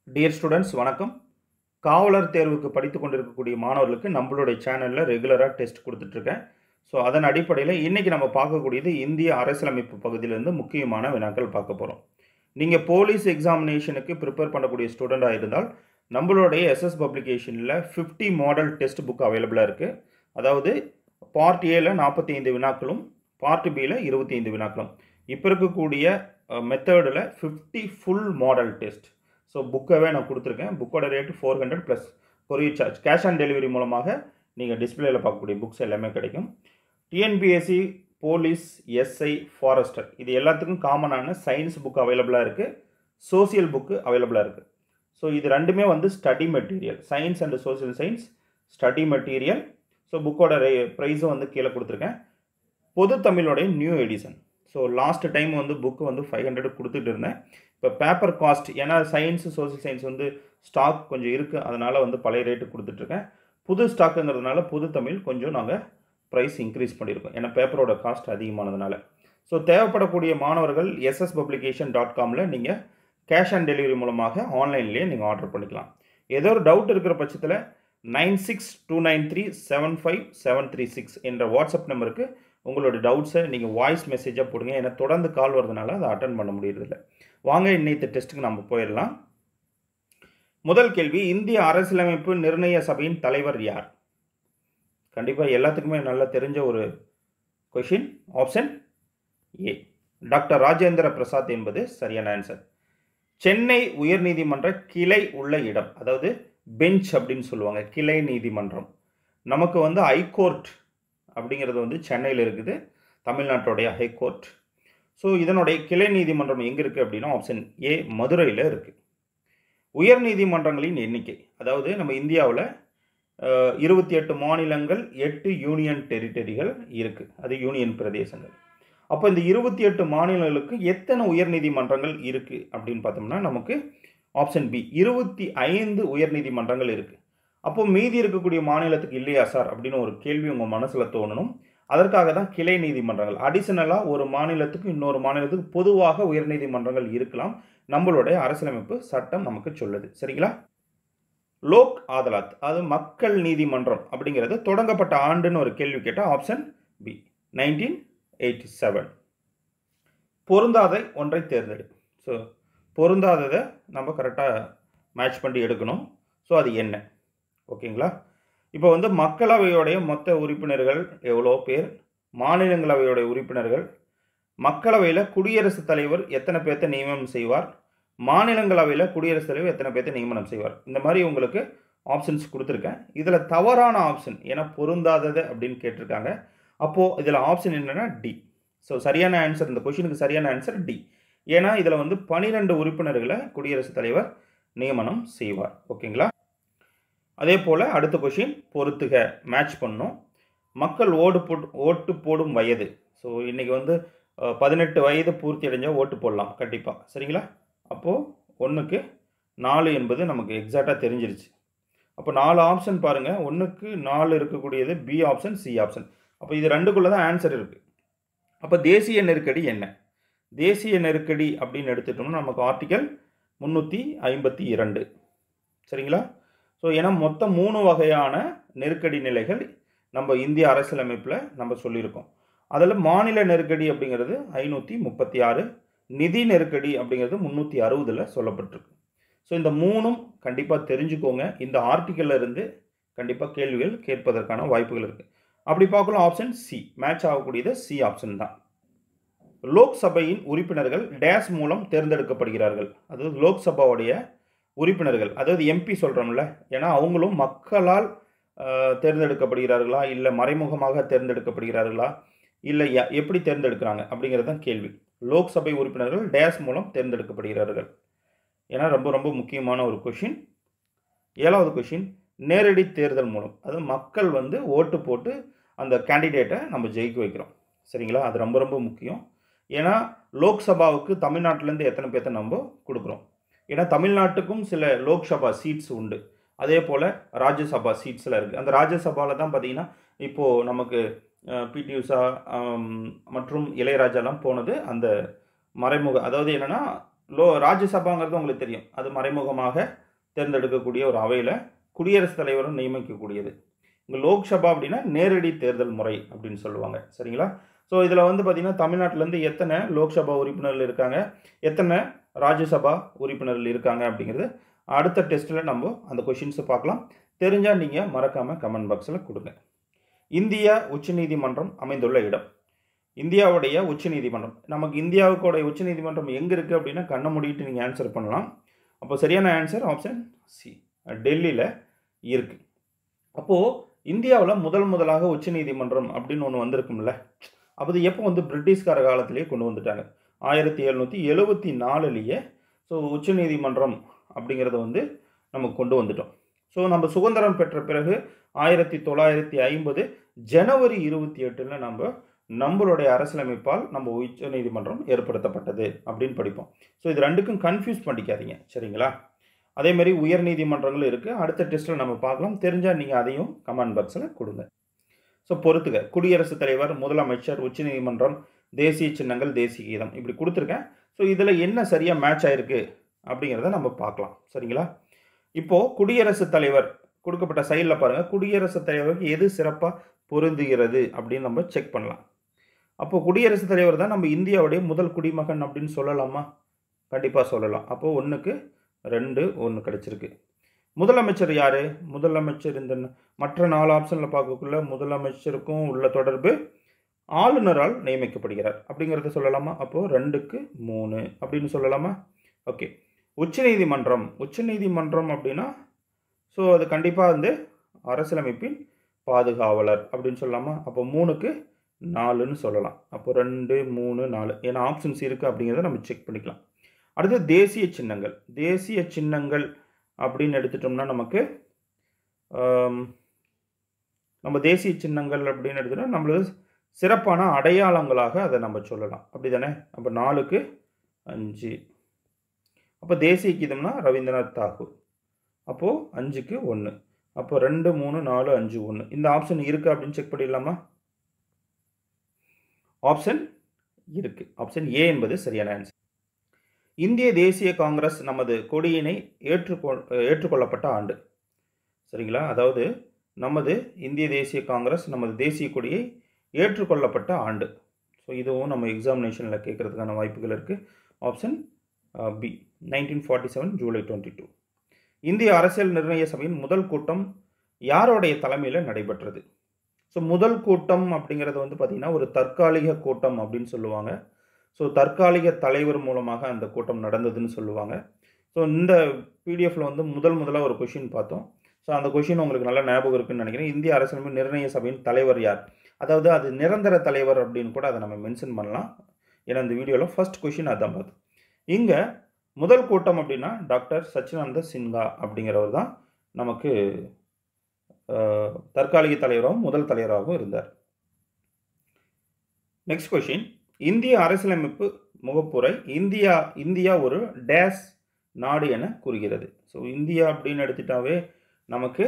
Dear students வணக்கம் காவலர் தேர்வுக்கு படித்து கொண்டிருக்கக்கூடிய மாணவர்களுக்கு நம்மளுடைய சேனலில் ரெகுலராக டெஸ்ட் கொடுத்துட்ருக்கேன் ஸோ அதன் அடிப்படையில் இன்றைக்கி நம்ம பார்க்கக்கூடியது இந்திய அரசியலமைப்பு பகுதியிலேருந்து முக்கியமான வினாக்கள் பார்க்க போகிறோம் நீங்கள் போலீஸ் எக்ஸாமினேஷனுக்கு ப்ரிப்பேர் பண்ணக்கூடிய ஸ்டூடெண்ட்டாக இருந்தால் நம்மளுடைய எஸ்எஸ் பப்ளிகேஷனில் ஃபிஃப்டி மாடல் டெஸ்ட் புக் அவைலபிளாக இருக்குது அதாவது பார்ட் ஏல நாற்பத்தி ஐந்து வினாக்களும் பார்ட் பியில் இருபத்தி ஐந்து வினாக்களும் இப்போ இருக்கக்கூடிய மெத்தடில் fifty full model test so புக்கவே நான் கொடுத்துருக்கேன் புக்கோட rate four hundred plus courier charge cash on delivery மூலமாக நீங்கள் டிஸ்பிளேயில் பார்க்கக்கூடிய புக்ஸ் எல்லாமே கிடைக்கும் டிஎன்பிஎஸ்சி போலீஸ் எஸ்ஐ ஃபாரஸ்டர் இது எல்லாத்துக்கும் காமனான சயின்ஸ் புக் அவைலபிளாக இருக்குது சோசியல் புக்கு அவைலபிளாக இருக்குது ஸோ இது ரெண்டுமே வந்து study material science and social science study material so புக்கோட ரே ப்ரைஸும் வந்து கீழே கொடுத்துருக்கேன் பொது தமிழோடைய new edition so last time வந்து புக்கு வந்து ஃபைவ் ஹண்ட்ரட் கொடுத்துட்டு இருந்தேன் இப்போ பேப்பர் காஸ்ட் ஏன்னா சயின்ஸ் சோசியல் சயின்ஸ் வந்து ஸ்டாக் கொஞ்சம் இருக்குது அதனால் வந்து பழைய ரேட்டு கொடுத்துட்ருக்கேன் புது ஸ்டாக்குங்கிறதுனால புது தமிழ் கொஞ்சம் நாங்கள் ப்ரைஸ் இன்க்ரீஸ் பண்ணியிருக்கோம் ஏன்னா பேப்பரோட காஸ்ட் அதிகமானதுனால ஸோ தேவைப்படக்கூடிய மாணவர்கள் எஸ்எஸ் பப்ளிகேஷன் டாட் காமில் நீங்கள் கேஷ் ஆன் டெலிவரி மூலமாக ஆன்லைன்லேயே நீங்கள் ஆர்டர் பண்ணிக்கலாம் ஏதோ ஒரு டவுட் இருக்கிற பட்சத்தில் nine six two nine three seven five seven three six என்ற வாட்ஸ்அப் நம்பருக்கு உங்களோட டவுட்ஸை நீங்கள் வாய்ஸ் மெசேஜாக போடுங்க ஏன்னா தொடர்ந்து கால் வரதுனால அதை அட்டன் பண்ண முடியறதில்ல வாங்க இன்னைக்கு டெஸ்ட்டுக்கு நம்ம போயிடலாம் முதல் கேள்வி இந்திய அரசியலமைப்பு நிர்ணய சபையின் தலைவர் யார் கண்டிப்பாக எல்லாத்துக்குமே நல்லா தெரிஞ்ச ஒரு question option A doctor Rajendra Prasad என்பது சரியான ஆன்சர் சென்னை உயர்நீதிமன்ற கிளை உள்ள இடம் அதாவது பெஞ்ச் அப்படின்னு சொல்லுவாங்க கிளை நீதிமன்றம் நமக்கு வந்து ஹைகோர்ட் அப்படிங்கிறது வந்து சென்னையில் இருக்குது தமிழ்நாட்டுடைய ஹைகோர்ட் ஸோ இதனுடைய கிளை நீதிமன்றம் எங்கே இருக்குது அப்படின்னா ஆப்ஷன் ஏ மதுரையில் இருக்குது உயர் நீதிமன்றங்களின் எண்ணிக்கை அதாவது நம்ம இந்தியாவில் இருபத்தி எட்டு மாநிலங்கள் எட்டு யூனியன் டெரிட்டரிகள் இருக்குது அது யூனியன் பிரதேசங்கள் அப்போ இந்த இருபத்தி எட்டு மாநிலங்களுக்கு எத்தனை உயர் நீதிமன்றங்கள் இருக்குது அப்படின்னு பார்த்தோம்னா நமக்கு ஆப்ஷன் பி இருபத்தி ஐந்து உயர் நீதிமன்றங்கள் இருக்குது அப்போ மீதி இருக்கக்கூடிய மாநிலத்துக்கு இல்லையா சார் அப்படின்னு ஒரு கேள்வி உங்கள் மனசில் தோணணும் அதற்காக தான் கிளை நீதிமன்றங்கள் அடிஷனலாக ஒரு மாநிலத்துக்கு இன்னொரு மாநிலத்துக்கு பொதுவாக உயர்நீதிமன்றங்கள் இருக்கலாம் நம்மளுடைய அரசியலமைப்பு சட்டம் நமக்கு சொல்லுது சரிங்களா லோக் ஆதலாத் அது மக்கள் நீதிமன்றம் அப்படிங்கிறது தொடங்கப்பட்ட ஆண்டுன்னு ஒரு கேள்வி கேட்டால் option B nineteen eighty seven பொருந்தாத ஒன்றை தேர்ந்தெடு ஸோ பொருந்தாததை நம்ம கரெக்டாக மேட்ச் பண்ணி எடுக்கணும் ஸோ அது என்ன ஓகேங்களா இப்போ வந்து மக்களவையோடைய மொத்த உறுப்பினர்கள் எவ்வளோ பேர் மாநிலங்களவையோடைய உறுப்பினர்கள் மக்களவையில் குடியரசுத் தலைவர் எத்தனை பேர்த்த நியமனம் செய்வார் மாநிலங்களவையில் குடியரசுத் தலைவர் எத்தனை பேர்த்த நியமனம் செய்வார் இந்த மாதிரி உங்களுக்கு ஆப்ஷன்ஸ் கொடுத்துருக்கேன் இதில் தவறான ஆப்ஷன் ஏன்னா பொருந்தாதது அப்படின்னு கேட்டிருக்காங்க அப்போது இதில் ஆப்ஷன் என்னென்னா டி ஸோ சரியான ஆன்சர் இந்த கொஷினுக்கு சரியான ஆன்சர் டி ஏன்னா இதில் வந்து பனிரெண்டு உறுப்பினர்களை குடியரசுத் தலைவர் நியமனம் செய்வார் ஓகேங்களா அதே போல் அடுத்த கொஷின் பொறுத்துக மேட்ச் பண்ணும் மக்கள் ஓடு போட்டு ஓட்டு போடும் வயது ஸோ இன்றைக்கி வந்து பதினெட்டு வயது பூர்த்தி அடைஞ்சால் ஓட்டு போடலாம் கண்டிப்பாக சரிங்களா அப்போது ஒன்றுக்கு நாலு என்பது நமக்கு எக்ஸாக்டாக தெரிஞ்சிருச்சு அப்போ நாலு ஆப்ஷன் பாருங்கள் ஒன்றுக்கு நாலு இருக்கக்கூடியது பி ஆப்ஷன் சி ஆப்ஷன் அப்போ இது ரெண்டுக்குள்ளே தான் ஆன்சர் இருக்குது அப்போ தேசிய நெருக்கடி என்ன தேசிய நெருக்கடி அப்படின்னு எடுத்துட்டோம்னா நமக்கு ஆர்டிக்கல் முந்நூற்றி ஐம்பத்தி இரண்டு சரிங்களா ஸோ ஏன்னா மொத்தம் மூணு வகையான நெருக்கடி நிலைகள் நம்ம இந்திய அரசியலமைப்பில் நம்ம சொல்லியிருக்கோம் அதில் மாநில நெருக்கடி அப்படிங்கிறது ஐநூற்றி முப்பத்தி ஆறு நிதி நெருக்கடி அப்படிங்கிறது முந்நூற்றி அறுபதில் சொல்லப்பட்டிருக்கு ஸோ இந்த மூணும் கண்டிப்பாக தெரிஞ்சுக்கோங்க இந்த ஆர்டிக்கலில் இருந்து கண்டிப்பாக கேள்விகள் கேட்பதற்கான வாய்ப்புகள் இருக்குது அப்படி பார்க்கலாம் ஆப்ஷன் சி மேட்ச் ஆகக்கூடியது சி ஆப்ஷன் தான் லோக்சபையின் உறுப்பினர்கள் டேஸ் மூலம் தேர்ந்தெடுக்கப்படுகிறார்கள் அதாவது லோக்சபாவுடைய உறுப்பினர்கள் அதாவது எம்பி சொல்கிறோம்ல ஏன்னா அவங்களும் மக்களால் தேர்ந்தெடுக்கப்படுகிறார்களா இல்லை மறைமுகமாக தேர்ந்தெடுக்கப்படுகிறார்களா இல்லை எப்படி தேர்ந்தெடுக்கிறாங்க அப்படிங்கிறது தான் கேள்வி லோக்சபை உறுப்பினர்கள் டேஸ் மூலம் தேர்ந்தெடுக்கப்படுகிறார்கள் ஏன்னா ரொம்ப ரொம்ப முக்கியமான ஒரு கொஷின் ஏழாவது கொஷின் நேரடி தேர்தல் மூலம் அது மக்கள் வந்து ஓட்டு போட்டு அந்த கேண்டிடேட்டை நம்ம ஜெயிக்க வைக்கிறோம் சரிங்களா அது ரொம்ப ரொம்ப முக்கியம் ஏன்னா லோக்சபாவுக்கு தமிழ்நாட்டிலேருந்து எத்தனை பேர்த்த நம்ம கொடுக்குறோம் ஏன்னா தமிழ்நாட்டுக்கும் சில லோக்சபா சீட்ஸ் உண்டு அதே போல் ராஜ்யசபா சீட்ஸில் இருக்குது அந்த ராஜ்யசபாவில் தான் பார்த்திங்கன்னா இப்போது நமக்கு பிடி உஷா மற்றும் இளையராஜாலாம் போனது அந்த மறைமுக அதாவது என்னென்னா லோ ராஜ்யசபாங்கிறது உங்களுக்கு தெரியும் அது மறைமுகமாக தேர்ந்தெடுக்கக்கூடிய ஒரு அவையில் குடியரசுத் தலைவரும் நியமிக்கக்கூடியது இங்கே லோக்சபா அப்படின்னா நேரடி தேர்தல் முறை அப்படின்னு சொல்லுவாங்க சரிங்களா ஸோ இதில் வந்து பார்த்திங்கன்னா தமிழ்நாட்டிலேருந்து எத்தனை லோக்சபா உறுப்பினர்கள் இருக்காங்க எத்தனை ராஜ்யசபா உறுப்பினர்கள் இருக்காங்க அப்படிங்கிறது அடுத்த டெஸ்ட்டில் நம்ம அந்த கொஷின்ஸை பார்க்கலாம் தெரிஞ்சால் நீங்கள் மறக்காமல் கமெண்ட் பாக்ஸில் கொடுங்க இந்தியா உச்சநீதிமன்றம் அமைந்துள்ள இடம் இந்தியாவுடைய உச்சநீதிமன்றம் நமக்கு இந்தியாவுக்குடைய உச்சநீதிமன்றம் எங்கே இருக்குது அப்படின்னா கண்ணை மூடிட்டு நீங்கள் ஆன்சர் பண்ணலாம் அப்போ சரியான ஆன்சர் ஆப்ஷன் சி டெல்லியில் இருக்குது அப்போது இந்தியாவில் முதல் முதலாக உச்சநீதிமன்றம் அப்படின்னு ஒன்று வந்திருக்கும்ல அப்போ இது எப்போ வந்து பிரிட்டிஷ்கார காலத்திலேயே கொண்டு வந்துட்டாங்க ஆயிரத்தி எழுநூற்றி எழுபத்தி நாலுலேயே ஸோ உச்சநீதிமன்றம் அப்படிங்கிறத வந்து நம்ம கொண்டு வந்துட்டோம் ஸோ நம்ம சுதந்திரம் பெற்ற பிறகு ஆயிரத்தி தொள்ளாயிரத்தி ஐம்பது ஜனவரி இருபத்தி எட்டில் நம்ம நம்மளுடைய அரசியலமைப்பால் நம்ம உச்ச நீதிமன்றம் ஏற்படுத்தப்பட்டது அப்படின்னு படிப்போம் ஸோ இது ரெண்டுக்கும் கன்ஃபியூஸ் பண்ணிக்காதீங்க சரிங்களா அதே மாதிரி உயர் நீதிமன்றங்கள் இருக்குது அடுத்த டெஸ்ட்டில் நம்ம பார்க்கலாம் தெரிஞ்சால் நீங்கள் அதையும் கமெண்ட் பாக்ஸில் கொடுங்க ஸோ பொறுத்துக்க குடியரசுத் தலைவர் முதலமைச்சர் உச்சநீதிமன்றம் தேசிய சின்னங்கள் தேசிய கீதம் இப்படி கொடுத்துருக்கேன் ஸோ இதில் என்ன சரியாக மேட்ச் ஆயிருக்கு அப்படிங்கிறத நம்ம பார்க்கலாம் சரிங்களா இப்போது குடியரசுத் தலைவர் கொடுக்கப்பட்ட சைடில் பாருங்கள் குடியரசுத் தலைவருக்கு எது சிறப்பாக பொருந்துகிறது அப்படின்னு நம்ம செக் பண்ணலாம் அப்போது குடியரசுத் தலைவர் தான் நம்ம இந்தியாவுடைய முதல் குடிமகன் அப்படின்னு சொல்லலாமா கண்டிப்பாக சொல்லலாம் அப்போது ஒன்றுக்கு ரெண்டு ஒன்று கிடச்சிருக்கு முதலமைச்சர் யார் முதலமைச்சர் இந்த மற்ற நாலு ஆப்ஷனில் பார்க்கக்குள்ள முதலமைச்சருக்கும் உள்ள தொடர்பு ஆளுநரால் நியமிக்கப்படுகிறார் அப்படிங்கிறத சொல்லலாமா அப்போது ரெண்டுக்கு மூணு அப்படின்னு சொல்லலாமா ஓகே உச்சநீதிமன்றம் உச்சநீதிமன்றம் அப்படின்னா ஸோ அது கண்டிப்பாக வந்து அரசியலமைப்பின் பாதுகாவலர் அப்படின்னு சொல்லலாமா அப்போ மூணுக்கு நாலுன்னு சொல்லலாம் அப்போ ரெண்டு மூணு நாலு ஏன்னா ஆப்ஷன்ஸ் இருக்குது அப்படிங்கிறத நம்ம செக் பண்ணிக்கலாம் அடுத்து தேசிய சின்னங்கள் தேசிய சின்னங்கள் அப்படின்னு எடுத்துட்டோம்னா நமக்கு நம்ம தேசிய சின்னங்கள் அப்படின்னு எடுத்துட்டோம் நம்மளது சிறப்பான அடையாளங்களாக அதை நம்ம சொல்லலாம் அப்படி தானே அப்போ நாலுக்கு அஞ்சு அப்போ தேசிய கீதம்னா ரவீந்திரநாத் தாகூர் அப்போது அஞ்சுக்கு ஒன்று அப்போ ரெண்டு மூணு நாலு அஞ்சு ஒன்று இந்த ஆப்ஷன் இருக்குது அப்படின்னு செக் பண்ணிடலாமா ஆப்ஷன் இருக்குது ஆப்ஷன் ஏ என்பது சரியான ஆன்சர் இந்திய தேசிய காங்கிரஸ் நமது கொடியினை ஏற்றுக்கொ ஏற்றுக்கொள்ளப்பட்ட ஆண்டு சரிங்களா அதாவது நமது இந்திய தேசிய காங்கிரஸ் நமது தேசிய கொடியை ஏற்றுக்கொள்ளப்பட்ட ஆண்டு ஸோ இதுவும் நம்ம எக்ஸாமினேஷனில் கேட்குறதுக்கான வாய்ப்புகள் இருக்குது option B nineteen forty seven July twenty two இந்திய அரசியல் நிர்ணய சபையின் முதல் கூட்டம் யாரோடைய தலைமையில் நடைபெற்றது ஸோ முதல் கூட்டம் அப்படிங்கிறது வந்து பார்த்திங்கன்னா ஒரு தற்காலிக கூட்டம் அப்படின்னு சொல்லுவாங்க ஸோ தற்காலிக தலைவர் மூலமாக அந்த கூட்டம் நடந்ததுன்னு சொல்லுவாங்க ஸோ இந்த பிடிஎஃப்ல வந்து முதல் முதலாக ஒரு கொஷின் பார்த்தோம் ஸோ அந்த கொஷின் உங்களுக்கு நல்லா ஞாபகம் இருக்குன்னு நினைக்கிறேன் இந்திய அரசியலமைப்பு நிர்ணய சபையின் தலைவர் யார் அதாவது அது நிரந்தர தலைவர் அப்படின்னு கூட அதை நம்ம மென்ஷன் பண்ணலாம் ஏன்னா இந்த வீடியோவில் ஃபர்ஸ்ட் கொஷின் அதான் பார்த்து இங்கே முதல் கூட்டம் அப்படின்னா டாக்டர் சச்சிதானந்த சின்ஹா அப்படிங்கிறவர் தான் நமக்கு தற்காலிக தலைவராகவும் முதல் தலைவராகவும் இருந்தார் நெக்ஸ்ட் கொஷின் இந்திய அரசியலமைப்பு முகப்புரை இந்தியா இந்தியா ஒரு டேஸ் நாடு என கூறுகிறது ஸோ இந்தியா அப்படின்னு எடுத்துட்டாவே நமக்கு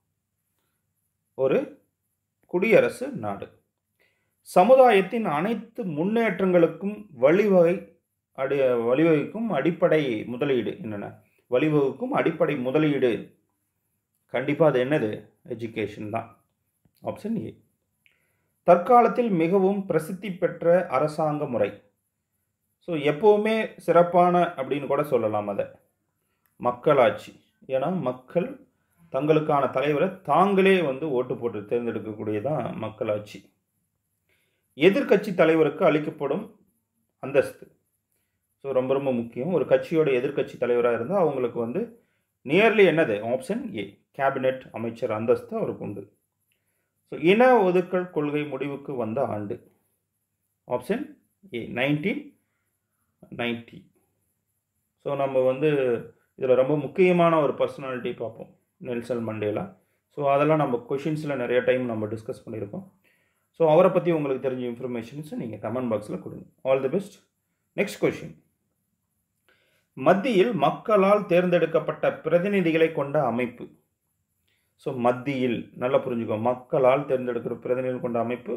ஒரு குடியரசு நாடு சமுதாயத்தின் அனைத்து முன்னேற்றங்களுக்கும் வழிவகை அடி வழிவகுக்கும் அடிப்படை முதலீடு என்னென்ன வழிவகுக்கும் அடிப்படை முதலீடு கண்டிப்பாக அது என்னது எஜுகேஷன் தான் ஆப்ஷன் ஏ தற்காலத்தில் மிகவும் பிரசித்தி பெற்ற அரசாங்க முறை ஸோ எப்போவுமே சிறப்பான அப்படின்னு கூட சொல்லலாம் அதை மக்களாட்சி ஏன்னா மக்கள் தங்களுக்கான தலைவரை தாங்களே வந்து ஓட்டு போட்டு தேர்ந்தெடுக்கக்கூடியதான் மக்களாட்சி எதிர்கட்சி தலைவருக்கு அளிக்கப்படும் அந்தஸ்து ஸோ ரொம்ப ரொம்ப முக்கியம் ஒரு கட்சியோட எதிர்கட்சி தலைவராக இருந்தால் அவங்களுக்கு வந்து நியர்லி என்னது ஆப்ஷன் ஏ கேபினெட் அமைச்சர் அந்தஸ்து அவருக்கு உண்டு ஸோ இன ஒதுக்கல் கொள்கை முடிவுக்கு வந்த ஆண்டு option A nineteen ninety so நம்ம வந்து இதில் ரொம்ப முக்கியமான ஒரு பர்சனாலிட்டி பார்ப்போம் நெல்சன் மண்டேலா ஸோ அதெல்லாம் நம்ம கொஷின்ஸில் நிறைய டைம் நம்ம டிஸ்கஸ் பண்ணியிருக்கோம் ஸோ அவரை பற்றி உங்களுக்கு தெரிஞ்ச இன்ஃபர்மேஷன்ஸை நீங்கள் கமெண்ட் பாக்ஸில் கொடுங்க all the best next question மத்தியில் மக்களால் தேர்ந்தெடுக்கப்பட்ட பிரதிநிதிகளை கொண்ட அமைப்பு ஸோ மத்தியில் நல்லா புரிஞ்சுக்கோ மக்களால் தேர்ந்தெடுக்கிற பிரதிநிதிகள் கொண்ட அமைப்பு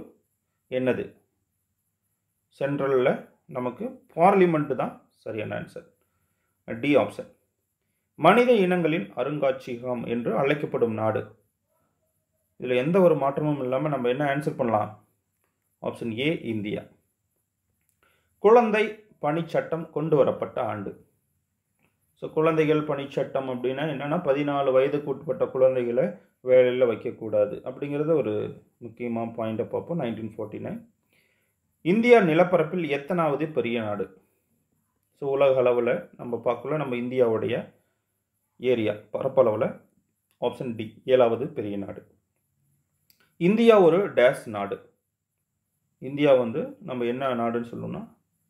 என்னது சென்ட்ரலில் நமக்கு பார்லிமெண்ட்டு தான் சரியான ஆன்சர் டி ஆப்ஷன் மனித இனங்களின் அருங்காட்சியகம் என்று அழைக்கப்படும் நாடு இதில் எந்த ஒரு மாற்றமும் இல்லாமல் நம்ம என்ன ஆன்சர் பண்ணலாம் ஆப்ஷன் ஏ இந்தியா குழந்தை பணிச்சட்டம் கொண்டு வரப்பட்ட ஆண்டு ஸோ குழந்தைகள் பணிச்சட்டம் அப்படின்னா என்னென்னா பதினாலு வயதுக்கு உட்பட்ட குழந்தைகளை வேலையில் வைக்கக்கூடாது அப்படிங்கிறது ஒரு முக்கியமான பாயிண்ட்டை பார்ப்போம் நைன்டீன் ஃபார்ட்டி நைன் இந்தியா நிலப்பரப்பில் எத்தனாவது பெரிய நாடு ஸோ உலக அளவில் நம்ம பார்க்கல நம்ம இந்தியாவுடைய ஏரியா பரப்பளவில் ஆப்ஷன் டி ஏழாவது பெரிய நாடு இந்தியா ஒரு டேஷ் நாடு இந்தியா வந்து நம்ம என்ன நாடுன்னு சொல்லணும்னா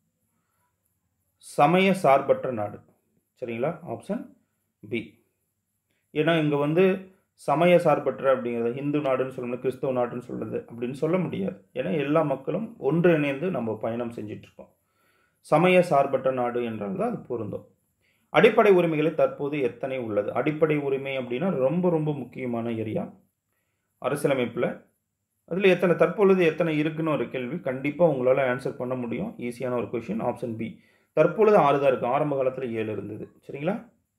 சமய சார்பற்ற நாடு சரிங்களா ஆப்ஷன் பி ஏன்னா இங்கே வந்து சமய சார்பற்ற அப்படிங்கிறது இந்து நாடுன்னு சொல்லணும் கிறிஸ்தவ நாடுன்னு சொல்கிறது அப்படின்னு சொல்ல முடியாது ஏன்னா எல்லா மக்களும் ஒன்றிணைந்து நம்ம பயணம் செஞ்சிட்ருக்கோம் சமய சார்பற்ற நாடு என்றால் தான் அது பொருந்தும் அடிப்படை உரிமைகளை தற்போது எத்தனை உள்ளது அடிப்படை உரிமை அப்படின்னா ரொம்ப ரொம்ப முக்கியமான ஏரியா அரசியலமைப்பில் அதில் எத்தனை தற்பொழுது எத்தனை இருக்குன்னு ஒரு கேள்வி கண்டிப்பாக உங்களால் ஆன்சர் பண்ண முடியும் ஈஸியான ஒரு கொஷின் ஆப்ஷன் பி தற்பொழுது ஆறு தான் இருக்குது ஆரம்ப காலத்தில் ஏழு இருந்தது சரிங்களா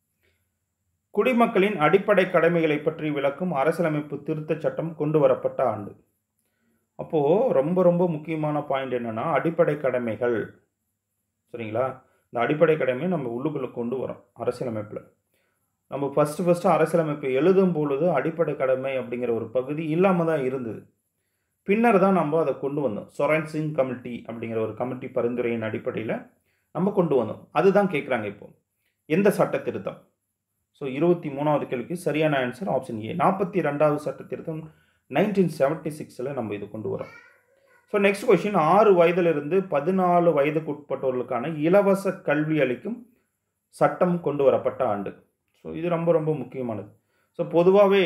குடிமக்களின் அடிப்படை கடமைகளை பற்றி விளக்கும் அரசியலமைப்பு திருத்தச் சட்டம் கொண்டு வரப்பட்ட ஆண்டு அப்போது ரொம்ப ரொம்ப முக்கியமான பாயிண்ட் என்னென்னா அடிப்படை கடமைகள் சரிங்களா இந்த அடிப்படை கடமையை நம்ம உள்ளுக்குள்ளே கொண்டு வரோம் அரசியலமைப்பில் நம்ம ஃபஸ்ட்டு ஃபஸ்ட்டு அரசியலமைப்பு எழுதும் பொழுது அடிப்படை கடமை அப்படிங்கிற ஒரு பகுதி இல்லாமல் தான் இருந்தது பின்னர் தான் நம்ம அதை கொண்டு வந்தோம் சொரன் சிங் கமிட்டி அப்படிங்கிற ஒரு கமிட்டி பரிந்துரையின் அடிப்படையில் நம்ம கொண்டு வந்தோம் அதுதான் கேட்குறாங்க இப்போ எந்த சட்ட திருத்தம் ஸோ இருபத்தி மூணாவது கேள்விக்கு சரியான ஆன்சர் ஆப்ஷன் ஏ நாற்பத்தி ரெண்டாவது சட்ட திருத்தம் நைன்டீன் செவன்ட்டி சிக்ஸில் நம்ம இது கொண்டு வரோம் ஸோ நெக்ஸ்ட் கொஷின் ஆறு வயதிலிருந்து பதினாலு வயதுக்கு உட்பட்டவர்களுக்கான இலவச கல்வி அளிக்கும் சட்டம் கொண்டு வரப்பட்ட ஆண்டு ஸோ இது ரொம்ப ரொம்ப முக்கியமானது ஸோ பொதுவாகவே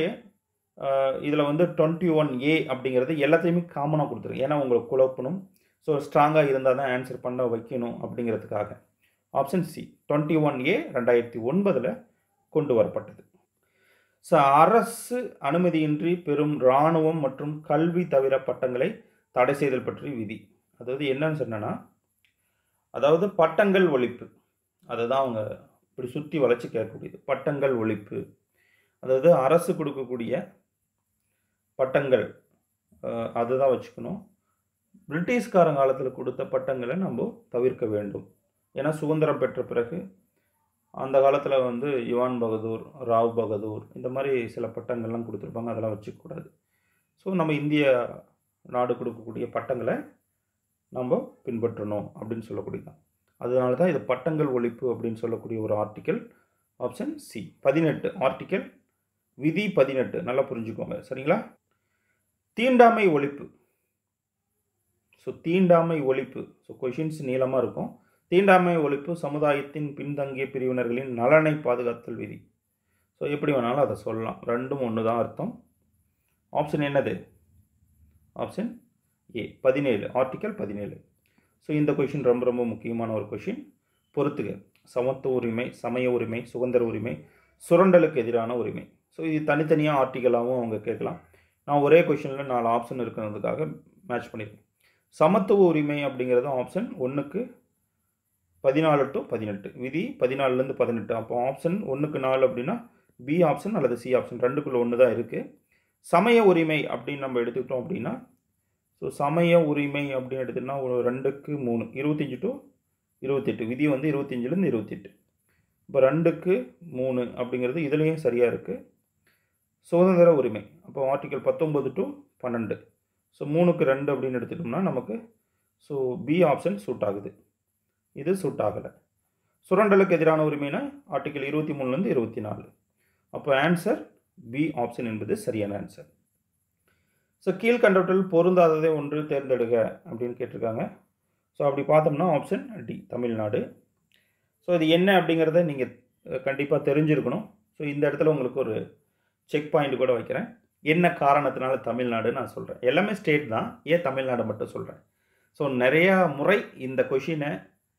இதில் வந்து டுவெண்ட்டி ஒன் ஏ அப்படிங்கிறது எல்லாத்தையுமே காமனாக கொடுத்துருக்கு ஏன்னா உங்களுக்கு குழப்பணும் ஸோ ஸ்ட்ராங்காக இருந்தால் தான் ஆன்சர் பண்ண வைக்கணும் அப்படிங்கிறதுக்காக option C twenty one A ரெண்டாயிரத்தி ஒன்பதில் கொண்டு வரப்பட்டது ஸோ அரசு அனுமதியின்றி பெறும் இராணுவம் மற்றும் கல்வி தவிர பட்டங்களை தடை செய்தல் பற்றி விதி அதாவது என்னன்னு சொன்னேன்னா அதாவது பட்டங்கள் ஒழிப்பு அதுதான் அவங்க இப்படி சுற்றி வளைச்சி கேட்கக்கூடியது பட்டங்கள் ஒழிப்பு அதாவது அரசு கொடுக்கக்கூடிய பட்டங்கள் அதுதான் வச்சுக்கணும் பிரிட்டிஷ்காரன் காலத்தில் கொடுத்த பட்டங்களை நம்ம தவிர்க்க வேண்டும் ஏன்னா சுதந்திரம் பெற்ற பிறகு அந்த காலத்தில் வந்து யுவான் பகதூர் ராவ் பகதூர் இந்த மாதிரி சில பட்டங்கள்லாம் கொடுத்துருப்பாங்க அதெல்லாம் வச்சுக்கக்கூடாது ஸோ நம்ம இந்திய நாடு கொடுக்கக்கூடிய பட்டங்களை நம்ம பின்பற்றணும் அப்படின்னு சொல்லக்கூடியதான் அதனால தான் இது பட்டங்கள் ஒழிப்பு அப்படின்னு சொல்லக்கூடிய ஒரு ஆர்டிக்கல் ஆப்ஷன் சி பதினெட்டு ஆர்டிக்கல் விதி பதினெட்டு நல்லா புரிஞ்சுக்கோங்க சரிங்களா தீண்டாமை ஒழிப்பு ஸோ தீண்டாமை ஒழிப்பு ஸோ கொஷின்ஸ் நீளமாக இருக்கும் தீண்டாமை ஒழிப்பு சமுதாயத்தின் பின்தங்கிய பிரிவினர்களின் நலனை பாதுகாத்தல் விதி ஸோ எப்படி வேணாலும் அதை சொல்லலாம் ரெண்டும் ஒன்று தான் அர்த்தம் ஆப்ஷன் என்னது ஆப்ஷன் ஏ பதினேழு ஆர்டிக்கல் பதினேழு ஸோ இந்த கொஷின் ரொம்ப ரொம்ப முக்கியமான ஒரு கொஷின் பொறுத்துக சமத்துவ உரிமை சமய உரிமை சுதந்திர உரிமை சுரண்டலுக்கு எதிரான உரிமை ஸோ இது தனித்தனியாக ஆர்டிக்கலாகவும் அவங்க கேட்கலாம் நான் ஒரே கொஷினில் நாலு ஆப்ஷன் இருக்கிறதுக்காக மேட்ச் பண்ணியிருக்கேன் சமத்துவ உரிமை அப்படிங்கிறது ஆப்ஷன் ஒன்றுக்கு பதினாலு டு பதினெட்டு விதி பதினாலுலேருந்து பதினெட்டு அப்போ ஆப்ஷன் ஒன்றுக்கு நாலு அப்படின்னா பி ஆப்ஷன் அல்லது சி ஆப்ஷன் ரெண்டுக்குள்ளே ஒன்று தான் இருக்குது சமய உரிமை அப்படின்னு நம்ம எடுத்துக்கிட்டோம் அப்படின்னா ஸோ சமய உரிமை அப்படின்னு எடுத்துட்டோம்னா ஒரு ரெண்டுக்கு மூணு இருபத்தஞ்சி டு இருபத்தெட்டு விதி வந்து இருபத்தஞ்சிலேருந்து இருபத்தெட்டு இப்போ ரெண்டுக்கு மூணு அப்படிங்கிறது இதுலேயும் சரியாக இருக்குது சுதந்திர உரிமை அப்போ ஆர்டிக்கல் பத்தொம்பது டு பன்னெண்டு ஸோ மூணுக்கு ரெண்டு அப்படின்னு எடுத்துட்டோம்னா நமக்கு ஸோ பி ஆப்ஷன் சூட் ஆகுது இது சூட் ஆகலை சுரண்டலுக்கு எதிரான உரிமைனா ஆர்டிக்கல் இருபத்தி மூணுலேருந்து இருபத்தி நாலு அப்போ ஆன்சர் பி ஆப்ஷன் என்பது சரியான ஆன்சர் ஸோ கீழ்கண்டவற்றில் பொருந்தாததை ஒன்று தேர்ந்தெடுக அப்படின்னு கேட்டிருக்காங்க ஸோ அப்படி பார்த்தோம்னா ஆப்ஷன் டி தமிழ்நாடு ஸோ இது என்ன அப்படிங்கிறத நீங்கள் கண்டிப்பாக தெரிஞ்சிருக்கணும் ஸோ இந்த இடத்துல உங்களுக்கு ஒரு செக் பாயிண்ட் கூட வைக்கிறேன் என்ன காரணத்தினால தமிழ்நாடு நான் சொல்கிறேன் எல்லாமே ஸ்டேட் தான் ஏன் தமிழ்நாடு மட்டும் சொல்கிறேன் ஸோ நிறையா முறை இந்த கொஷினை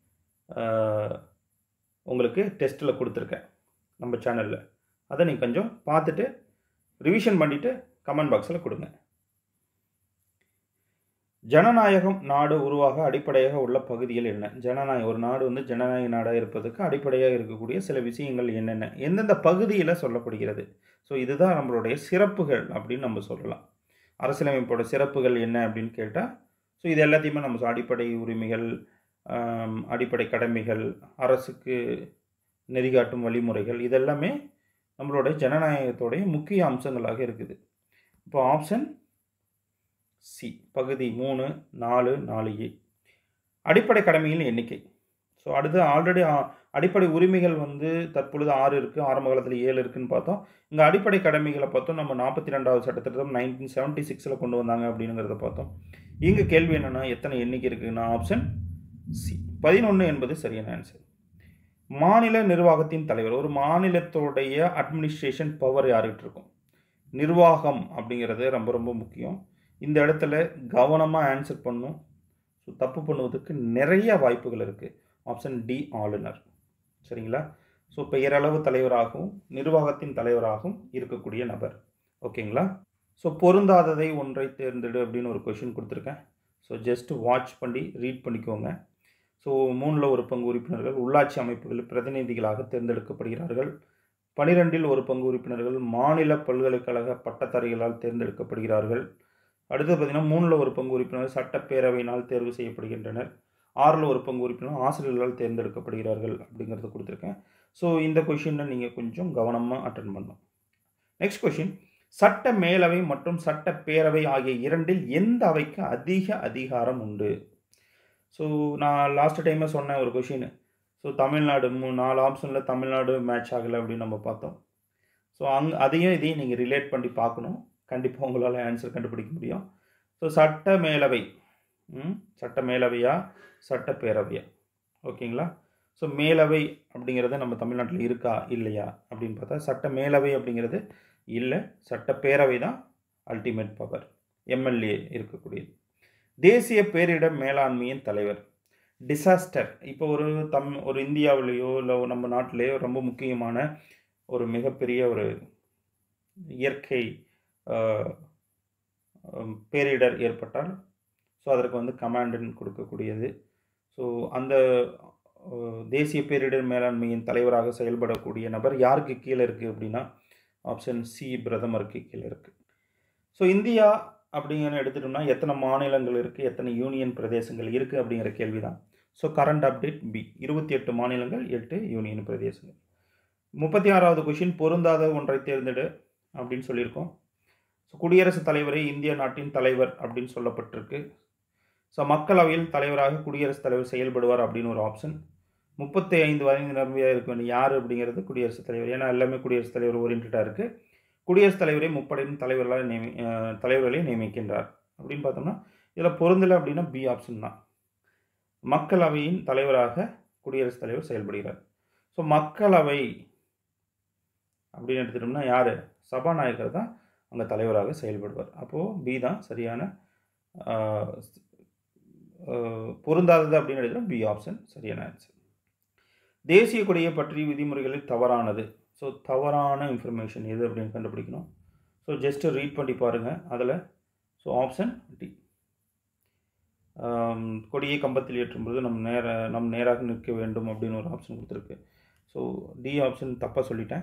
உங்களுக்கு டெஸ்ட்டில் கொடுத்துருக்கேன் நம்ம சேனலில் அதை நீங்கள் கொஞ்சம் பார்த்துட்டு ரிவிஷன் பண்ணிவிட்டு கமெண்ட் பாக்ஸில் கொடுங்க ஜனநாயகம் நாடு உருவாக அடிப்படையாக உள்ள பகுதிகள் என்ன ஜனநாயகம் ஒரு நாடு வந்து ஜனநாயக நாடாக இருப்பதற்கு அடிப்படையாக இருக்கக்கூடிய சில விஷயங்கள் என்னென்ன எந்தெந்த பகுதியில் சொல்லப்படுகிறது ஸோ இதுதான் நம்மளுடைய சிறப்புகள் அப்படின்னு நம்ம சொல்லலாம் அரசியலமைப்போட சிறப்புகள் என்ன அப்படின்னு கேட்டால் ஸோ இது எல்லாத்தையுமே நம்ம சொ- அடிப்படை உரிமைகள் ஆம், அடிப்படை கடமைகள் அரசுக்கு நெறிகாட்டும் வழிமுறைகள் இதெல்லாமே நம்மளுடைய ஜனநாயகத்தோடைய முக்கிய அம்சங்களாக இருக்குது இப்போ ஆப்ஷன் சி பகுதி மூணு நாலு நாலு ஏ அடிப்படை கடமையின் எண்ணிக்கை ஸோ அடுத்து ஆல்ரெடி அடிப்படை உரிமைகள் வந்து தற்பொழுது ஆறு இருக்குது ஆரம்ப காலத்தில் ஏழு இருக்குன்னு பார்த்தோம் இங்கே அடிப்படை கடமைகளை பார்த்தோம் நம்ம நாற்பத்தி ரெண்டாவது சட்டத்திட்டம் நைன்டீன் செவன்ட்டி சிக்ஸில் கொண்டு வந்தாங்க அப்படிங்கிறத பார்த்தோம் இங்கே கேள்வி என்னென்னா எத்தனை எண்ணிக்கை இருக்குன்னா ஆப்ஷன் சி பதினொன்று என்பது சரியான ஆன்சர் மாநில நிர்வாகத்தின் தலைவர் ஒரு மாநிலத்தோடைய அட்மினிஸ்ட்ரேஷன் பவர் யாருக்கிட்ட இருக்கும் நிர்வாகம் அப்படிங்கிறது ரொம்ப ரொம்ப முக்கியம் இந்த இடத்துல கவனமாக ஆன்சர் பண்ணும் ஸோ தப்பு பண்ணுவதற்கு நிறைய வாய்ப்புகள் இருக்குது ஆப்ஷன் டி ஆளுநர் சரிங்களா ஸோ பெயரளவு தலைவராகவும் நிர்வாகத்தின் தலைவராகவும் இருக்கக்கூடிய நபர் ஓகேங்களா ஸோ பொருந்தாததை ஒன்றை தேர்ந்தெடு அப்படின்னு ஒரு கொஷின் கொடுத்துருக்கேன் ஸோ ஜஸ்ட் வாட்ச் பண்ணி ரீட் பண்ணிக்கோங்க ஸோ மூணில் ஒரு பங்கு உறுப்பினர்கள் உள்ளாட்சி அமைப்புகள் பிரதிநிதிகளாக தேர்ந்தெடுக்கப்படுகிறார்கள் பனிரெண்டில் ஒரு பங்கு உறுப்பினர்கள் மாநில பல்கலைக்கழக பட்டதாரிகளால் தேர்ந்தெடுக்கப்படுகிறார்கள் அடுத்து பார்த்திங்கன்னா மூணில் ஒரு பங்கு உறுப்பினர்கள் சட்டப்பேரவையினால் தேர்வு செய்யப்படுகின்றனர் ஆறில் ஒரு பங்கு உறுப்பினர் ஆசிரியர்களால் தேர்ந்தெடுக்கப்படுகிறார்கள் அப்படிங்கிறத கொடுத்துருக்கேன் ஸோ இந்த கொஷினை நீங்கள் கொஞ்சம் கவனமாக அட்டன் பண்ணணும் நெக்ஸ்ட் கொஷின் சட்ட மேலவை மற்றும் சட்டப்பேரவை ஆகிய இரண்டில் எந்த அவைக்கு அதிக அதிகாரம் உண்டு ஸோ நான் லாஸ்ட் டைமே சொன்னேன் ஒரு கொஷின் ஸோ தமிழ்நாடு மூ நாலு ஆப்ஷனில் தமிழ்நாடு மேட்ச் ஆகலை அப்படின்னு நம்ம பார்த்தோம் ஸோ அங் அதையும் இதையும் நீங்கள் ரிலேட் பண்ணி பார்க்கணும் கண்டிப்பாக உங்களால் ஆன்சர் கண்டுபிடிக்க முடியும் ஸோ சட்ட மேலவை ம், சட்ட மேலவையா சட்டப்பேரவையா ஓகேங்களா ஸோ மேலவை அப்படிங்கிறது நம்ம தமிழ்நாட்டில் இருக்கா இல்லையா அப்படின்னு பார்த்தா சட்ட மேலவை அப்படிங்கிறது இல்லை சட்டப்பேரவை தான் அல்டிமேட் பவர் எம்எல்ஏ இருக்கக்கூடியது தேசிய பேரிடர் மேலாண்மையின் தலைவர் டிசாஸ்டர் இப்போ ஒரு தம் ஒரு இந்தியாவிலேயோ இல்லை நம்ம நாட்டிலேயோ ரொம்ப முக்கியமான ஒரு மிகப்பெரிய ஒரு இயற்கை ஆஹ், ஹம், பேரிடர் ஏற்பட்டால் ஸோ அதற்கு வந்து கமாண்டுன்னு கொடுக்கக்கூடியது ஸோ அந்த ஆஹ், தேசிய பேரிடர் மேலாண்மையின் தலைவராக செயல்படக்கூடிய நபர் யாருக்கு கீழே இருக்குது அப்படின்னா ஆப்ஷன் சி பிரதமருக்கு கீழே இருக்குது ஸோ இந்தியா அப்படிங்கிற எடுத்துட்டோம்னா எத்தனை மாநிலங்கள் இருக்குது எத்தனை யூனியன் பிரதேசங்கள் இருக்குது அப்படிங்கிற கேள்வி தான் ஸோ கரண்ட் அப்டேட் பி இருபத்தி எட்டு மாநிலங்கள் எட்டு யூனியன் பிரதேசங்கள் முப்பத்தி ஆறாவது கொஷின் பொருந்தாத ஒன்றை தேர்ந்தெடு அப்படின்னு சொல்லியிருக்கோம் ஸோ குடியரசுத் தலைவரை இந்திய நாட்டின் தலைவர் அப்படின்னு சொல்லப்பட்டிருக்கு ஸோ மக்களவையில் தலைவராக குடியரசுத் தலைவர் செயல்படுவார் அப்படின்னு ஒரு ஆப்ஷன் முப்பத்தி ஐந்து வயது நிரம்பியாக இருக்க வேண்டிய யார் அப்படிங்கிறது குடியரசுத் தலைவர் ஏன்னா எல்லாமே குடியரசுத் தலைவர் ஓரியன்டாக இருக்குது குடியரசுத் தலைவரை முப்படையின் தலைவர்களாக நியமி அஹ், தலைவர்களை நியமிக்கின்றார் அப்படின்னு பார்த்தோம்னா இதில் பொருந்தலை அப்படின்னா பி ஆப்ஷன் தான் மக்களவையின் தலைவராக குடியரசுத் தலைவர் செயல்படுகிறார் ஸோ மக்களவை அப்படின்னு எடுத்துட்டோம்னா யார் சபாநாயகர் தான் அங்கே தலைவராக செயல்படுவார் அப்போது பி தான் சரியான ஆஹ், ஆஹ், பொருந்தாதது அப்படின்னு எடுத்துட்டோம் பி ஆப்ஷன் சரியான ஆன்சர் தேசிய கொடியை பற்றி விதிமுறைகளில் தவறானது ஸோ தவறான இன்ஃபர்மேஷன் எது அப்படின்னு கண்டுபிடிக்கணும் ஸோ ஜஸ்ட்டு ரீட் பண்ணி பாருங்கள் அதில் ஸோ ஆப்ஷன் டி கொடியை கம்பத்தில் ஏற்றும்போது நம் நேர நம் நேராக நிற்க வேண்டும் அப்படின்னு ஒரு ஆப்ஷன் கொடுத்துருக்கு ஸோ டி ஆப்ஷன் தப்பாக சொல்லிட்டேன்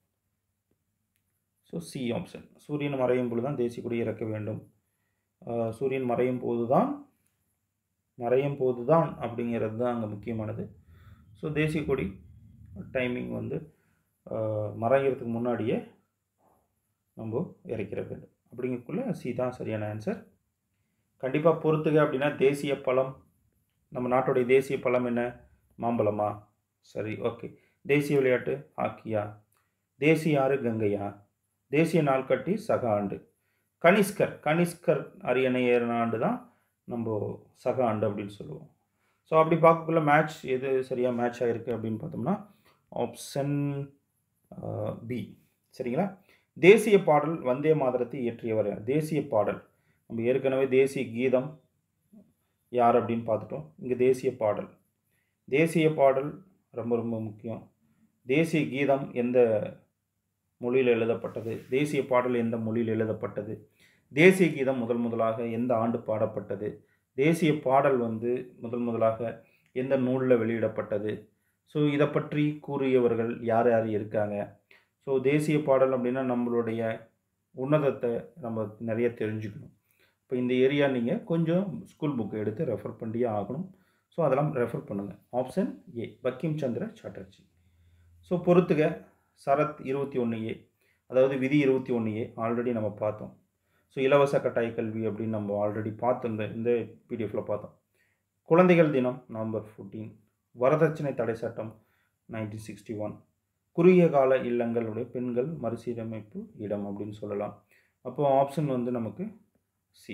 ஸோ சி ஆப்ஷன் சூரியன் மறையும் பொழுது தான் தேசிய கொடி இறக்க வேண்டும் ஆஹ் சூரியன் மறையும் போது தான் மறையும் போது தான் அப்படிங்கிறது தான் அங்கே முக்கியமானது ஸோ தேசிய கொடி டைமிங் வந்து ஆஹ் மறைகிறதுக்கு முன்னாடியே நம்ம இறக்கிற வேண்டும் அப்படிங்கக்குள்ளே சி தான் சரியான ஆன்சர் கண்டிப்பாக பொறுத்துக அப்படின்னா தேசிய பழம் நம்ம நாட்டுடைய தேசிய பழம் என்ன மாம்பழமா சரி ஓகே தேசிய விளையாட்டு ஹாக்கியா தேசிய ஆறு கங்கையா தேசிய நாள்கட்டி சக ஆண்டு கனிஷ்கர் கனிஷ்கர் அரியணை ஏறின ஆண்டு தான் நம்ம சக ஆண்டு அப்படின்னு சொல்லுவோம் ஸோ அப்படி பார்க்கக்குள்ள மேட்ச் எது சரியாக மேட்ச் ஆகிருக்கு அப்படின்னு பார்த்தோம்னா ஆப்ஷன் பி சரிங்களா தேசிய பாடல் வந்தே மாதரத்தை இயற்றியவர் யார்? தேசிய பாடல் நம்ம ஏற்கனவே தேசிய கீதம் யார் அப்படின்னு பார்த்துட்டோம் இங்கே தேசிய பாடல் தேசிய பாடல் ரொம்ப ரொம்ப முக்கியம் தேசிய கீதம் எந்த மொழியில் எழுதப்பட்டது தேசிய பாடல் எந்த மொழியில் எழுதப்பட்டது தேசிய கீதம் முதல் முதலாக எந்த ஆண்டு பாடப்பட்டது தேசிய பாடல் வந்து முதல் முதலாக எந்த நூலில் வெளியிடப்பட்டது ஸோ இதை பற்றி கூறியவர்கள் யார் யார் இருக்காங்க ஸோ தேசிய பாடல் அப்படின்னா நம்மளுடைய உன்னதத்தை நம்ம நிறைய தெரிஞ்சுக்கணும் இப்போ இந்த ஏரியா நீங்கள் கொஞ்சம் ஸ்கூல் புக்கை எடுத்து ரெஃபர் பண்ணியே ஆகணும் ஸோ அதெல்லாம் ரெஃபர் பண்ணுங்கள் option A Bankim Chandra Chatterjee so பொறுத்துக சரத் இருபத்தி ஒன்று ஏ அதாவது விதி இருபத்தி ஒன்று ஏ ஆல்ரெடி நம்ம பார்த்தோம் ஸோ இலவச கட்டாய கல்வி அப்படின்னு நம்ம ஆல்ரெடி பார்த்தோம் இந்த இந்த பிடிஎஃப்பில் பார்த்தோம் குழந்தைகள் தினம் நவம்பர் ஃபோர்டீன் வரதட்சணை தடை சட்டம் நைன்டீன் சிக்ஸ்டி ஒன் குறுகிய கால இல்லங்களுடைய பெண்கள் மறுசீரமைப்பு இடம் அப்படின்னு சொல்லலாம் அப்போது ஆப்ஷன் வந்து நமக்கு சி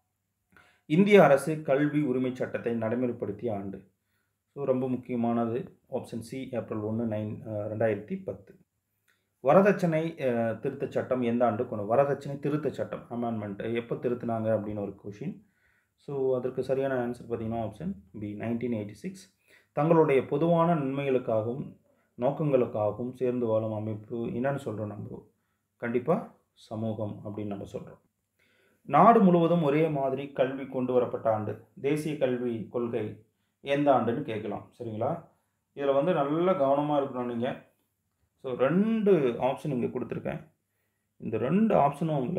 இந்திய அரசு கல்வி உரிமை சட்டத்தை நடைமுறைப்படுத்திய ஆண்டு ஸோ ரொம்ப முக்கியமானது ஆப்ஷன் சி ஏப்ரல் ஒன்று நைன் ரெண்டாயிரத்தி பத்து வரதட்சணை திருத்த சட்டம் எந்த ஆண்டு கொண்டு வரதட்சணை திருத்த சட்டம் அமெண்ட்மெண்ட் எப்போ திருத்தினாங்க அப்படின்னு ஒரு கொஷின் ஸோ அதற்கு சரியான ஆன்சர் பார்த்தீங்கன்னா option B nineteen eighty six தங்களுடைய பொதுவான நன்மைகளுக்காகவும் நோக்கங்களுக்காகவும் சேர்ந்து வாழும் அமைப்பு என்னன்னு சொல்கிறோம் நம்ம கண்டிப்பாக சமூகம் அப்படின்னு நம்ம சொல்கிறோம் நாடு முழுவதும் ஒரே மாதிரி கல்வி கொண்டு வரப்பட்ட ஆண்டு தேசிய கல்வி கொள்கை எந்த ஆண்டுன்னு கேட்கலாம் சரிங்களா இதில் வந்து நல்ல கவனமாக இருக்கணும் நீங்கள் ஸோ ரெண்டு ஆப்ஷன் இங்கே கொடுத்துருக்கேன் இந்த ரெண்டு ஆப்ஷனும் உங்களை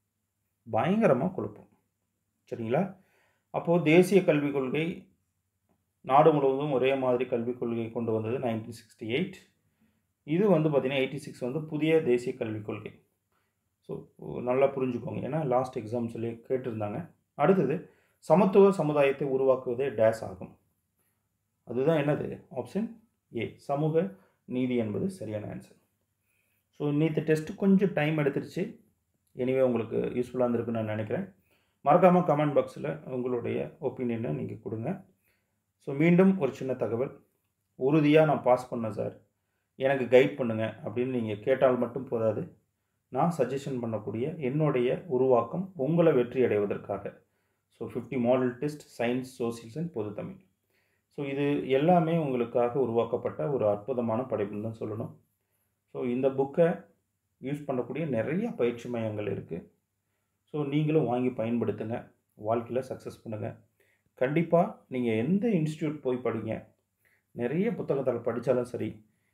பயங்கரமாக குழப்பம் சரிங்களா அப்போது தேசிய கல்விக் கொள்கை நாடு முழுவதும் ஒரே மாதிரி கல்விக் கொள்கை கொண்டு வந்தது நைன்டீன் சிக்ஸ்டி எயிட் இது வந்து பார்த்திங்கன்னா எயிட்டி சிக்ஸ் வந்து புதிய தேசிய கல்விக் கொள்கை ஸோ நல்லா புரிஞ்சுக்கோங்க ஏன்னா லாஸ்ட் எக்ஸாம் சொல்லி கேட்டிருந்தாங்க அடுத்தது சமத்துவ சமுதாயத்தை உருவாக்குவதே டேஸ் ஆகும் அதுதான் என்னது ஆப்ஷன் ஏ சமூக நீதி என்பது சரியான ஆன்சர் ஸோ நேற்று டெஸ்ட்டு கொஞ்சம் டைம் எடுத்துருச்சு எனிவே உங்களுக்கு யூஸ்ஃபுல்லாக இருந்திருக்குன்னு நான் நினைக்கிறேன் மறக்காமல் கமெண்ட் பாக்ஸில் உங்களுடைய ஒப்பீனியனை நீங்கள் கொடுங்க ஸோ மீண்டும் ஒரு சின்ன தகவல் உறுதியாக நான் பாஸ் பண்ணேன் சார் எனக்கு கைட் பண்ணுங்கள் அப்படின்னு நீங்கள் கேட்டால் மட்டும் போதாது நான் சஜஷன் பண்ணக்கூடிய என்னுடைய உருவாக்கம் உங்களை வெற்றி அடைவதற்காக so fifty model test science socials and பொது தமிழ் ஸோ இது எல்லாமே உங்களுக்காக உருவாக்கப்பட்ட ஒரு அற்புதமான படைப்புன்னு தான் சொல்லணும் ஸோ இந்த புக்கை யூஸ் பண்ணக்கூடிய நிறைய பயிற்சி மையங்கள் இருக்குது ஸோ நீங்களும் வாங்கி பயன்படுத்துங்க வாழ்க்கையில் சக்ஸஸ் பண்ணுங்கள் கண்டிப்பாக நீங்கள் எந்த இன்ஸ்டியூட் போய் படிங்க நிறைய புத்தகத்தில் படித்தாலும் சரி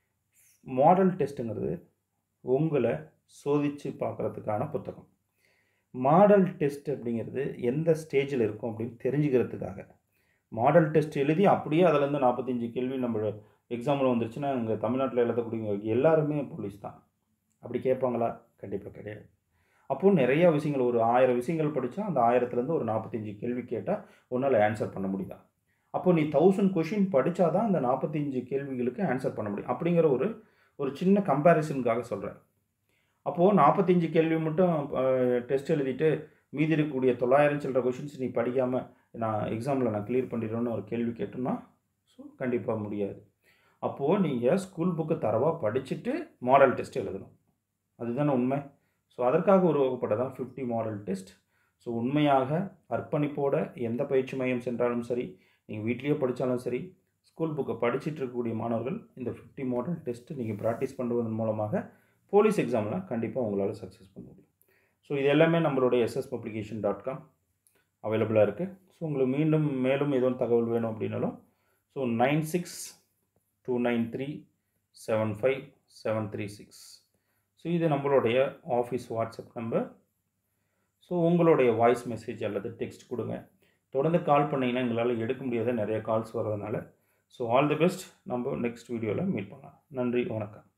மாடல் டெஸ்ட்டுங்கிறது உங்களை சோதித்து பார்க்குறதுக்கான புத்தகம் மாடல் டெஸ்ட் அப்படிங்கிறது எந்த ஸ்டேஜில் இருக்கும் அப்படின்னு தெரிஞ்சுக்கிறதுக்காக மாடல் டெஸ்ட் எழுதி அப்படியே அதிலேருந்து நாற்பத்தஞ்சு கேள்வி நம்ம எக்ஸாமில் வந்துருச்சுன்னா இங்கே தமிழ்நாட்டில் எழுதக்கூடிய எல்லாருமே போலீஸ் தான் அப்படி கேட்பாங்களா கண்டிப்பாக கிடையாது அப்போது நிறையா விஷயங்கள் ஒரு ஆயிரம் விஷயங்கள் படித்தா அந்த ஆயிரத்துலேருந்து ஒரு நாற்பத்தஞ்சு கேள்வி கேட்டால் உன்னால் ஆன்சர் பண்ண முடியுதா அப்போது நீ தௌசண்ட் கொஷின் படித்தா தான் அந்த நாற்பத்தஞ்சு கேள்விகளுக்கு ஆன்சர் பண்ண முடியும் அப்படிங்கிற ஒரு ஒரு சின்ன கம்பேரிசனுக்காக சொல்கிறேன் அப்போது நாற்பத்தஞ்சு கேள்வி மட்டும் டெஸ்ட் எழுதிட்டு மீதி இருக்கக்கூடிய தொள்ளாயிரம் சில்லற கொஷின்ஸ் நீ படிக்காமல் நான் எக்ஸாமில் நான் கிளியர் பண்ணிடுறேன்னு ஒரு கேள்வி கேட்டோம்னா ஸோ கண்டிப்பாக முடியாது அப்போது நீங்கள் ஸ்கூல் புக்கு தரவாக படிச்சுட்டு மாடல் டெஸ்ட் எழுதணும் அதுதானே உண்மை ஸோ அதற்காக உருவாக்கப்பட்டதான் ஃபிஃப்டி மாடல் டெஸ்ட் ஸோ உண்மையாக அர்ப்பணிப்போட எந்த பயிற்சி மையம் சென்றாலும் சரி நீங்கள் வீட்லேயே படித்தாலும் சரி ஸ்கூல் புக்கை படிச்சுட்டு இருக்கக்கூடிய மாணவர்கள் இந்த ஃபிஃப்டி மாடல் டெஸ்ட்டு நீங்கள் ப்ராக்டிஸ் பண்ணுவதன் மூலமாக போலீஸ் எக்ஸாமில் கண்டிப்பாக உங்களால் சக்ஸஸ் பண்ண முடியும் ஸோ இது எல்லாமே நம்மளுடைய எஸ்எஸ் பப்ளிகேஷன் டாட் காம் அவைலபிளாக இருக்குது ஸோ உங்களுக்கு மீண்டும் மேலும் ஏதோ தகவல் வேணும் அப்படின்னாலும் so nine six two nine three seven five seven three six so இது நம்மளுடைய ஆஃபீஸ் வாட்ஸ்அப் நம்பர் ஸோ உங்களுடைய வாய்ஸ் மெசேஜ் அல்லது டெக்ஸ்ட் கொடுங்க தொடர்ந்து கால் பண்ணிங்கன்னா எங்களால் எடுக்க முடியாத நிறைய கால்ஸ் வர்றதுனால ஸோ ஆல் தி பெஸ்ட் நம்ம நெக்ஸ்ட் வீடியோவில் மீட் பண்ணலாம் நன்றி வணக்கம்